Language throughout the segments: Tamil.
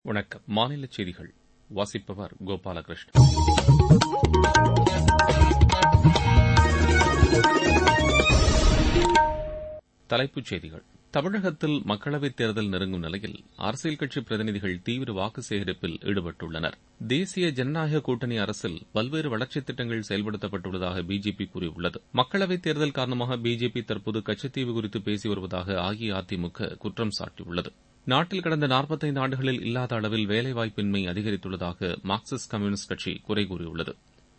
வணக்கம் மாநில செய்திகள் வாசிப்பவர் கோபாலகிருஷ்ணன் தலைப்புச் செய்திகள் தமிழகத்தில் மக்களவைத் தேர்தல் நெருங்கும் நிலையில் அரசியல் கட்சி பிரதிநிதிகள் தீவிர வாக்கு சேகரிப்பில் ஈடுபட்டுள்ளனர் தேசிய ஜனநாயக கூட்டணி அரசில் பல்வேறு வளர்ச்சித் திட்டங்கள் செயல்படுத்தப்பட்டுள்ளதாக பிஜேபி கூறியுள்ளது மக்களவைத் தேர்தல் காரணமாக பிஜேபி தற்போது கச்சத்தீவு குறித்து பேசி வருவதாக அஇஅதிமுக குற்றம் சாட்டியுள்ளது நாட்டில் கடந்த நாற்பத்தைந்து ஆண்டுகளில் இல்லாத அளவில் வேலைவாய்ப்பின்மை அதிகரித்துள்ளதாக மார்க்சிஸ்ட் கம்யூனிஸ்ட் கட்சி குறை கூறியுள்ளது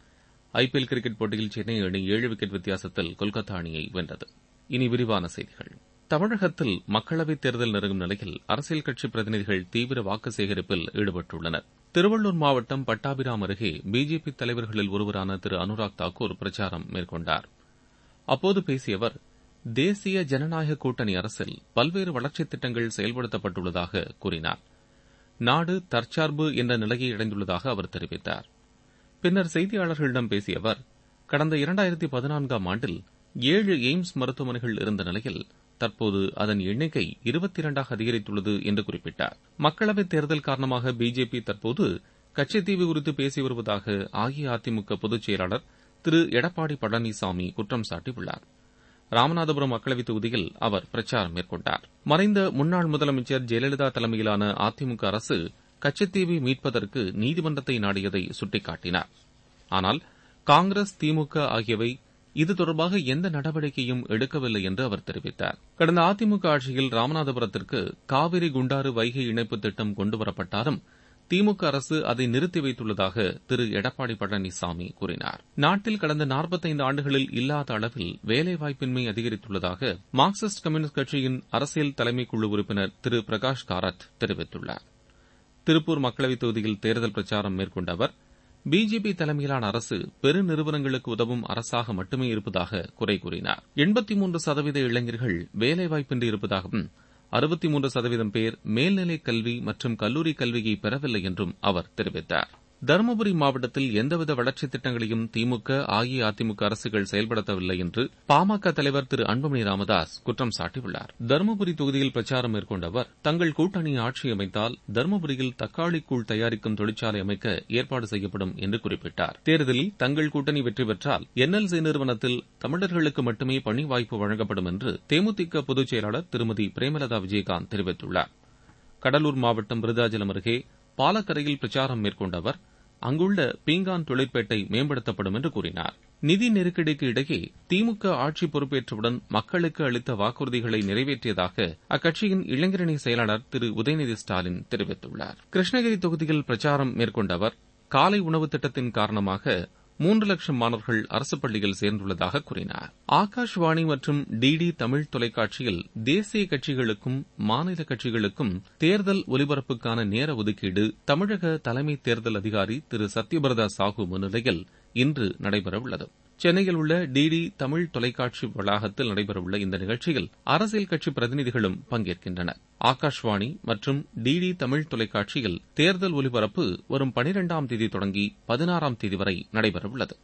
ஐபிஎல் கிரிக்கெட் போட்டியில் சென்னை அணி ஏழு விக்கெட் வித்தியாசத்தில் கொல்கத்தா அணியை வென்றது இனி விரிவான செய்திகள் தமிழகத்தில் மக்களவைத் தேர்தல் நெருங்கும் நிலையில் அரசியல் கட்சி பிரதிநிதிகள் தீவிர வாக்கு சேகரிப்பில் ஈடுபட்டுள்ளனர் திருவள்ளூர் மாவட்டம் பட்டாபிராம் அருகே பிஜேபி தலைவர்களில் ஒருவரான திரு அனுராக் தாக்கூர் பிரச்சாரம் மேற்கொண்டார் அப்போது பேசிய அவர் தேசிய ஜனநாயக கூட்டணி அரசில் பல்வேறு வளர்ச்சித் திட்டங்கள் செயல்படுத்தப்பட்டுள்ளதாக கூறினார் நாடு தற்சார்பு என்ற நிலையை அடைந்துள்ளதாக அவர் தெரிவித்தார் பின்னர் செய்தியாளர்களிடம் பேசிய அவர் கடந்த இரண்டாயிரத்தி பதினான்காம் ஆண்டில் ஏழு எய்ம்ஸ் மருத்துவமனைகள் இருந்த நிலையில் தற்போது அதன் எண்ணிக்கை இருபத்தி இரண்டாக அதிகரித்துள்ளது என்று குறிப்பிட்டார் மக்களவைத் தேர்தல் காரணமாக பிஜேபி தற்போது கச்சத்தீவு குறித்து பேசி வருவதாக அஇஅதிமுக பொதுச் செயலாளர் திரு எடப்பாடி பழனிசாமி குற்றம் சாட்டியுள்ளார் ராமநாதபுரம் மக்களவைத் தொகுதியில் அவர் பிரச்சாரம் மேற்கொண்டார் மறைந்த முன்னாள் முதலமைச்சர் ஜெயலலிதா தலைமையிலான அதிமுக அரசு கச்சத்தீவை மீட்பதற்கு நீதிமன்றத்தை நாடியதை சுட்டிக்காட்டினார் ஆனால் காங்கிரஸ் திமுக ஆகியவை இது தொடர்பாக எந்த நடவடிக்கையும் எடுக்கவில்லை என்று அவர் தெரிவித்தார் கடந்த அதிமுக ஆட்சியில் ராமநாதபுரத்திற்கு காவிரி குண்டாறு வைகை இணைப்பு திட்டம் கொண்டுவரப்பட்டாலும் திமுக அரசு அதை நிறுத்தி வைத்துள்ளதாக திரு எடப்பாடி பழனிசாமி கூறினார் நாட்டில் கடந்த நாற்பத்தைந்து ஆண்டுகளில் இல்லாத அளவில் வேலைவாய்ப்பின்மை அதிகரித்துள்ளதாக மார்க்சிஸ்ட் கம்யூனிஸ்ட் கட்சியின் அரசியல் தலைமைக்குழு உறுப்பினர் திரு பிரகாஷ் காரத் தெரிவித்துள்ளார் திருப்பூர் மக்களவைத் தொகுதியில் தேர்தல் பிரச்சாரம் மேற்கொண்ட அவர் பிஜேபி தலைமையிலான அரசு பெருநிறுவனங்களுக்கு உதவும் அரசாக மட்டுமே இருப்பதாக குறை கூறினார் எண்பத்தி மூன்று சதவீத இளைஞர்கள் வேலைவாய்ப்பின்றி இருப்பதாகவும் அறுபத்தி மூன்று சதவீதம் பேர் மேல்நிலைக் கல்வி மற்றும் கல்லூரி கல்வியை பெறவில்லை என்றும் அவர் தெரிவித்தார் தருமபுரி மாவட்டத்தில் எந்தவித வளர்ச்சித் திட்டங்களையும் திமுக அஇஅதிமுக அரசுகள் செயல்படுத்தவில்லை என்று பாமக தலைவர் திரு அன்புமணி ராமதாஸ் குற்றம் சாட்டியுள்ளார் தருமபுரி தொகுதியில் பிரச்சாரம் மேற்கொண்ட அவர் தங்கள் கூட்டணி ஆட்சி அமைத்தால் தருமபுரியில் தக்காளிக்கூழ் தயாரிக்கும் தொழிற்சாலை அமைக்க ஏற்பாடு செய்யப்படும் என்று குறிப்பிட்டார் தேர்தலில் தங்கள் கூட்டணி வெற்றி பெற்றால் என்எல்சி நிறுவனத்தில் தமிழர்களுக்கு மட்டுமே பணி வாய்ப்பு வழங்கப்படும் என்று தேமுதிக பொதுச் செயலாளர் திருமதி பிரேமலதா விஜயகாந்த் தெரிவித்துள்ளார் கடலூர் மாவட்டம் விருதாச்சலம் அருகே பாலக்கரையில் பிரச்சாரம் மேற்கொண்ட அவர் அங்குள்ள பீங்கான் தொழிற்பேட்டை மேம்படுத்தப்படும் என்று கூறினார் நிதி நெருக்கடிக்கு இடையே திமுக ஆட்சி பொறுப்பேற்றவுடன் மக்களுக்கு அளித்த வாக்குறுதிகளை நிறைவேற்றியதாக அக்கட்சியின் இளைஞரணி செயலாளர் திரு உதயநிதி ஸ்டாலின் தெரிவித்துள்ளார் கிருஷ்ணகிரி தொகுதியில் பிரச்சாரம் மேற்கொண்ட அவர் காலை உணவு திட்டத்தின் காரணமாக மூன்று லட்சம் மாணவர்கள் அரசு பள்ளியில் சேர்ந்துள்ளதாக கூறினார் ஆகாஷ்வாணி மற்றும் டிடி தமிழ் தொலைக்காட்சியில் தேசிய கட்சிகளுக்கும் மாநில கட்சிகளுக்கும் தேர்தல் ஒலிபரப்புக்கான நேர ஒதுக்கீடு தமிழக தலைமை தேர்தல் அதிகாரி திரு சத்யபிரதா சாஹூ முன்னிலையில் இன்று நடைபெறவுள்ளது சென்னையில் உள்ள டிடி தமிழ் தொலைக்காட்சி வளாகத்தில் நடைபெறவுள்ள இந்த நிகழ்ச்சியில் அரசியல் கட்சி பிரதிநிதிகளும் பங்கேற்கின்றனர் ஆகாஷ்வாணி மற்றும் டிடி தமிழ் தொலைக்காட்சியில் தேர்தல் ஒலிபரப்பு வரும் பனிரெண்டாம் தேதி தொடங்கி பதினாறாம் தேதி வரை நடைபெறவுள்ளது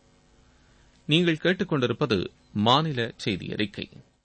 நீங்கள் கேட்டுக்கொண்டிருப்பது மாநில செய்தி அறிக்கை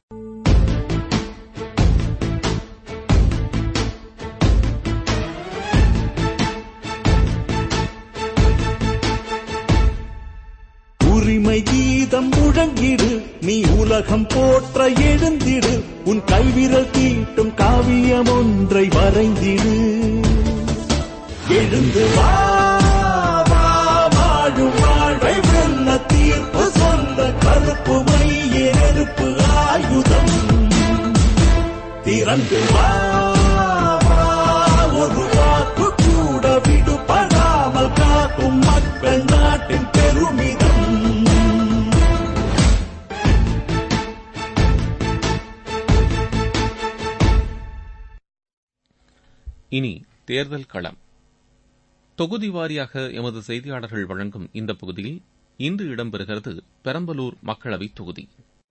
உரிமை கீதம் முழங்கிடு நீ உலகம் போற்ற எழுந்திடு உன் கைவிரல் தீட்டும் காவியம் ஒன்றை வரைந்திடு எழுந்து வா வா, வாழும் வாழ்வை வெல்ல தீர்ப்பு சொல்ல கருப்பு மைய நெருப்பு ஆயுதம் திறந்து வா வா, ஒரு வாக்கு கூட விடுபடாமல் காக்கும் மக்கள் நாட்டின் பெருமிதம் இனி தேர்தல் களம் தொகுதி வாரியாக எமது செய்தியாளர்கள் வழங்கும் இந்த பகுதியில் இன்று இடம்பெறுகிறது பெரம்பலூர் மக்களவைத் தொகுதி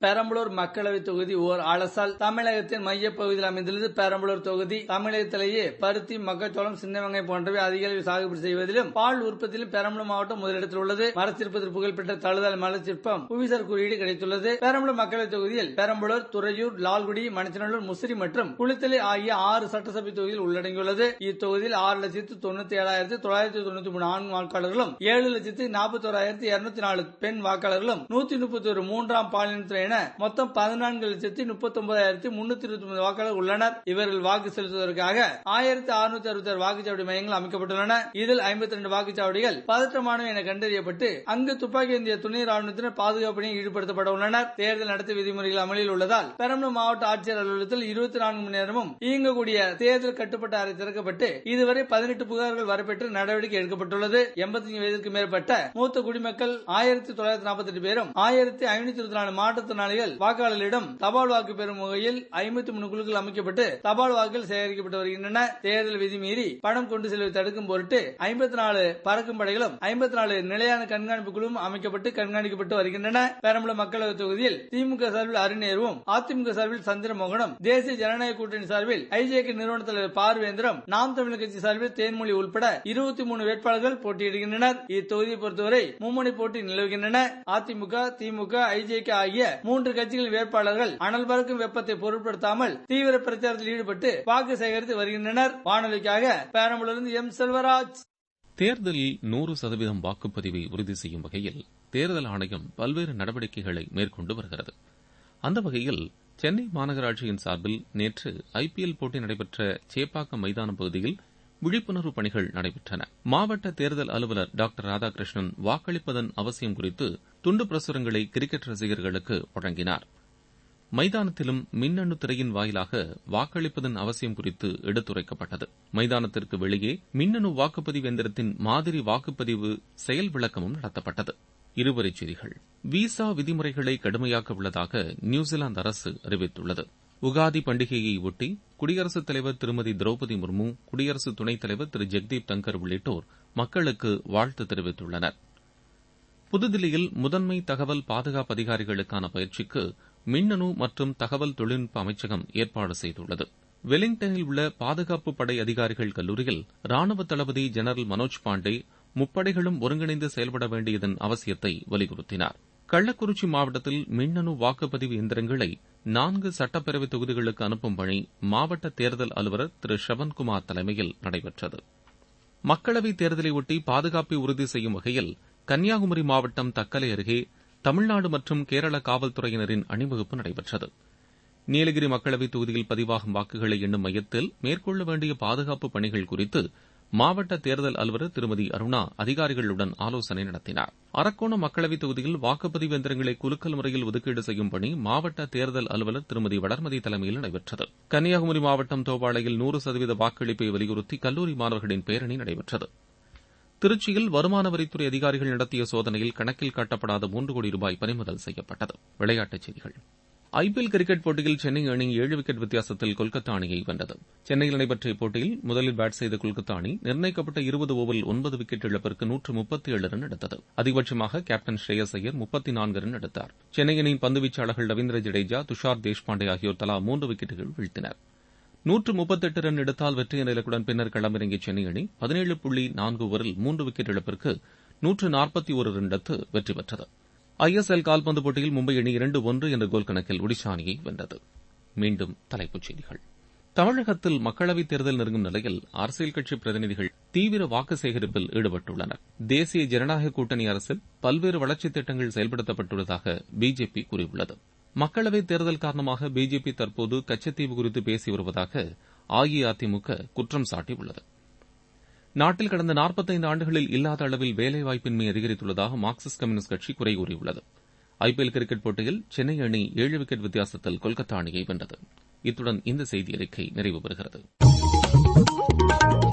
பெரம்பலூர் மக்களவைத் தொகுதி ஓர் அலசால் தமிழகத்தின் மையப் பகுதியில் அமைந்துள்ளது பெரம்பலூர் தொகுதி தமிழகத்திலேயே பருத்தி மக்காச்சோளம் சின்ன வெங்காயம் போன்றவை அதிக அளவில் சாகுபடி செய்வதிலும் பால் உற்பத்தியிலும் பெரம்பலூர் மாவட்டம் முதலிடத்தில் உள்ளது மரச்சிற்பத்தில் புகழ்பெற்ற தழுதல் மலச்சிற்பம் புவிசார் குறியீடு கிடைத்துள்ளது பெரம்பலூர் மக்களவைத் தொகுதியில் பெரம்பலூர் துறையூர் லால்குடி மணச்சநல்லூர் முசிறி மற்றும் குளித்தலை ஆகிய ஆறு சட்டசபை தொகுதியில் உள்ளடங்கியுள்ளது இத்தொகுதியில் ஆறு லட்சத்து தொண்ணூத்தி ஏழாயிரத்தி தொள்ளாயிரத்தி தொண்ணூத்தி மூணு ஆண் வாக்காளர்களும் ஏழு லட்சத்து நாற்பத்தி ஓராயிரத்தி இருநூத்தி நாலு பெண் வாக்காளர்களும் நூத்தி முப்பத்தி ஒரு மூன்றாம் பாலினத்தினர் என மொத்தம் பதினான்கு லட்சத்தி முப்பத்தி ஒன்பதாயிரத்தி முன்னூத்தி இருபத்தி ஒன்பது வாக்காளர் உள்ளனர் இவர்கள் வாக்கு செலுத்துவதற்காக ஆயிரத்தி அறுநூத்தி அறுபத்தி ஆறு வாக்குச்சாவடி மையங்கள் அமைக்கப்பட்டுள்ளன இதில் ஐம்பத்தி ரெண்டு வாக்குச்சாவடிகள் பதற்றமானவை என கண்டறியப்பட்டு அங்கு துப்பாக்கி ஏந்திய துணை ராணுவத்தினர் பாதுகாப்பு பணியில் ஈடுபடுத்தப்பட உள்ளனர் தேர்தல் நடத்தை விதிமுறைகள் அமலில் உள்ளதால் பெரம்பலூர் மாவட்ட ஆட்சியர் அலுவலகத்தில் இருபத்தி நான்கு மணி நேரமும் இயங்கக்கூடிய தேர்தல் கட்டுப்பட்ட அறை திறக்கப்பட்டு இதுவரை பதினெட்டு புகார்கள் வரப்பெற்று நடவடிக்கை எடுக்கப்பட்டுள்ளது எண்பத்தி வயதிற்கு மேற்பட்ட மூத்த குடிமக்கள் ஆயிரத்தி தொள்ளாயிரத்தி நாற்பத்தி எட்டு பேரும் ஆயிரத்தி ஐநூத்தி இருபத்தி நாலு மாற்றுத்திறனாளிகள் வாக்காளர்களிடம் தபால் வாக்கு பெறும் வகையில் ஐம்பத்தி மூணு குழுக்கள் அமைக்கப்பட்டு தபால் வாக்குகள் சேகரிக்கப்பட்டு வருகின்றன தேர்தல் விதிமீறி பணம் கொண்டு செல்வதை தடுக்கும் பொருட்டு ஐம்பத்தி நாலு பறக்கும் படைகளும் ஐம்பத்தி நாலு நிலையான கண்காணிப்பு குழுவும் அமைக்கப்பட்டு கண்காணிக்கப்பட்டு வருகின்றன பெரம்பலூர் மக்களவைத் தொகுதியில் திமுக சார்பில் அருணேருவும் அதிமுக சார்பில் சந்திரமோகனும் தேசிய ஜனநாயக கூட்டணி சார்பில் ஐஜேகே நிறுவன தலைவர் பார்வேந்திரம் நாம் தமிழர் கட்சி சார்பில் தேன்மொழி உட்பட இருபத்தி மூணு வேட்பாளர்கள் போட்டியிடுகின்றனர் இத்தொகுதியை பொறுத்தவரை மும்முனை போட்டி நிலவுகின்றன அதிமுக திமுக ஐஜேகே ஆகிய மூன்று கட்சிகளின் வேட்பாளர்கள் அனல் பறக்கும் வெப்பத்தை பொருட்படுத்தாமல் தீவிர பிரச்சாரத்தில் ஈடுபட்டு வாக்கு சேகரித்து வருகின்றனர் வானொலிக்காக பெரம்பலூரிலிருந்து எம் செல்வராஜ் தேர்தலில் நூறு சதவீதம் வாக்குப்பதிவை உறுதி செய்யும் வகையில் தேர்தல் ஆணையம் பல்வேறு நடவடிக்கைகளை மேற்கொண்டு வருகிறது அந்த வகையில் சென்னை மாநகராட்சியின் சார்பில் நேற்று ஐபிஎல் போட்டி நடைபெற்ற சேப்பாக்கம் மைதான பகுதியில் விழிப்புணர்வு பணிகள் நடைபெற்றன மாவட்ட தேர்தல் அலுவலர் டாக்டர் ராதாகிருஷ்ணன் வாக்களிப்பதன் அவசியம் குறித்து துண்டு பிரசுரங்களை கிரிக்கெட் ரசிகர்களுக்கு வழங்கினார் மைதானத்திலும் மின்னணு திரையின் வாயிலாக வாக்களிப்பதன் அவசியம் குறித்து எடுத்துரைக்கப்பட்டது மைதானத்திற்கு வெளியே மின்னணு வாக்குப்பதிவு எந்திரத்தின் மாதிரி வாக்குப்பதிவு செயல் விளக்கமும் நடத்தப்பட்டது இருவரிச் செய்திகள் விசா விதிமுறைகளை கடுமையாக்க உள்ளதாக நியூசிலாந்து அரசு அறிவித்துள்ளது உகாதி பண்டிகையை ஒட்டி குடியரசுத் தலைவர் திருமதி திரௌபதி முர்மு குடியரசு துணைத் தலைவர் திரு ஜெக்தீப் தங்கர் உள்ளிட்டோர் மக்களுக்கு வாழ்த்து தெரிவித்துள்ளனர் புதுதில்லியில் முதன்மை தகவல் பாதுகாப்பு அதிகாரிகளுக்கான பயிற்சிக்கு மின்னணு மற்றும் தகவல் தொழில்நுட்ப அமைச்சகம் ஏற்பாடு செய்துள்ளது வெலிங்டனில் உள்ள பாதுகாப்பு படை அதிகாரிகள் கல்லூரியில் ராணுவ தளபதி ஜெனரல் மனோஜ் பாண்டே முப்படைகளும் ஒருங்கிணைந்து செயல்பட வேண்டியதன் அவசியத்தை வலியுறுத்தினார் கள்ளக்குறிச்சி மாவட்டத்தில் மின்னணு வாக்குப்பதிவு எந்திரங்களை நான்கு சட்டப்பேரவை தொகுதிகளுக்கு அனுப்பும் பணி மாவட்ட தேர்தல் அலுவலர் திரு ஷவன்குமார் தலைமையில் நடைபெற்றது மக்களவைத் தேர்தலையொட்டி பாதுகாப்பை உறுதி செய்யும் வகையில் கன்னியாகுமரி மாவட்டம் தக்கலை அருகே தமிழ்நாடு மற்றும் கேரள காவல்துறையினரின் அணிவகுப்பு நடைபெற்றது நீலகிரி மக்களவைத் தொகுதியில் பதிவாகும் வாக்குகளை எண்ணும் மையத்தில் மேற்கொள்ள வேண்டிய பாதுகாப்பு பணிகள் குறித்து மாவட்ட தேர்தல் அலுவலர் திருமதி அருணா அதிகாரிகளுடன் ஆலோசனை நடத்தினார் அரக்கோணம் மக்களவைத் தொகுதியில் வாக்குப்பதிவு எந்திரங்களை குலுக்கல் முறையில் ஒதுக்கீடு செய்யும் பணி மாவட்ட தேர்தல் அலுவலர் திருமதி வளர்மதி தலைமையில் நடைபெற்றது கன்னியாகுமரி மாவட்டம் தோவாளையில் நூறு சதவீத வாக்களிப்பை வலியுறுத்தி கல்லூரி மாணவர்களின் பேரணி நடைபெற்றது திருச்சியில் வருமான வரித்துறை அதிகாரிகள் நடத்திய சோதனையில் கணக்கில் காட்டப்படாத மூன்று கோடி ரூபாய் பறிமுதல் செய்யப்பட்டது விளையாட்டுச் செய்திகள் ஐபிஎல் கிரிக்கெட் போட்டியில் சென்னை அணி ஏழு விக்கெட் வித்தியாசத்தில் கொல்கத்தா அணியை வென்றது சென்னையில் நடைபெற்ற இப்போட்டியில் முதலில் பேட் செய்த கொல்கத்தா அணி நிர்ணயிக்கப்பட்ட இருபது ஓவரில் ஒன்பது விக்கெட் இழப்பிற்கு நூற்று முப்பத்தி ஏழு ரன் எடுத்தது அதிகபட்சமாக கேப்டன் ஸ்ரேயஸ் ஐயர் முப்பத்தி நான்கு ரன் எடுத்தார் சென்னை அணியின் பந்துவீச்சாளர்கள் ரவீந்திர ஜடேஜா துஷார் தேஷ்பாண்டே ஆகியோர் தலா மூன்று விக்கெட்டுகள் வீழ்த்தினர் நூற்று முப்பத்தெட்டு ரன் எடுத்தால் வெற்றி என்ற இலக்குடன் பின்னர் களமிறங்கிய சென்னை அணி பதினேழு புள்ளி நான்கு ஓவரில் மூன்று விக்கெட் இழப்பிற்கு நூற்று நாற்பத்தி ஒரு ரன் எடுத்து வெற்றி பெற்றது ஐஎஸ்எல் கால்பந்து போட்டியில் மும்பை அணி இரண்டு ஒன்று என்ற கோல் கணக்கில் ஒடிஷா அணியை வென்றது மீண்டும் தலைப்புச் செய்திகள் தமிழகத்தில் மக்களவைத் தேர்தல் நெருங்கும் நிலையில் அரசியல் கட்சி பிரதிநிதிகள் தீவிர வாக்கு சேகரிப்பில் ஈடுபட்டுள்ளனர் தேசிய ஜனநாயக கூட்டணி அரசில் பல்வேறு வளர்ச்சித் திட்டங்கள் செயல்படுத்தப்பட்டுள்ளதாக பிஜேபி கூறியுள்ளது மக்களவைத் தேர்தல் காரணமாக பிஜேபி தற்போது கச்சத்தீவு குறித்து பேசி வருவதாக அஇஅதிமுக குற்றம் சாட்டியுள்ளது நாட்டில் கடந்த நாற்பத்தைந்து ஆண்டுகளில் இல்லாத அளவில் வேலைவாய்ப்பின்மை அதிகரித்துள்ளதாக மார்க்சிஸ்ட் கம்யூனிஸ்ட் கட்சி குறை கூறியுள்ளது ஐபிஎல் கிரிக்கெட் போட்டியில் சென்னை அணி ஏழு விக்கெட் வித்தியாசத்தில் கொல்கத்தா அணியை வென்றது இத்துடன் இந்த செய்தி அறிக்கை நிறைவு பெறுகிறது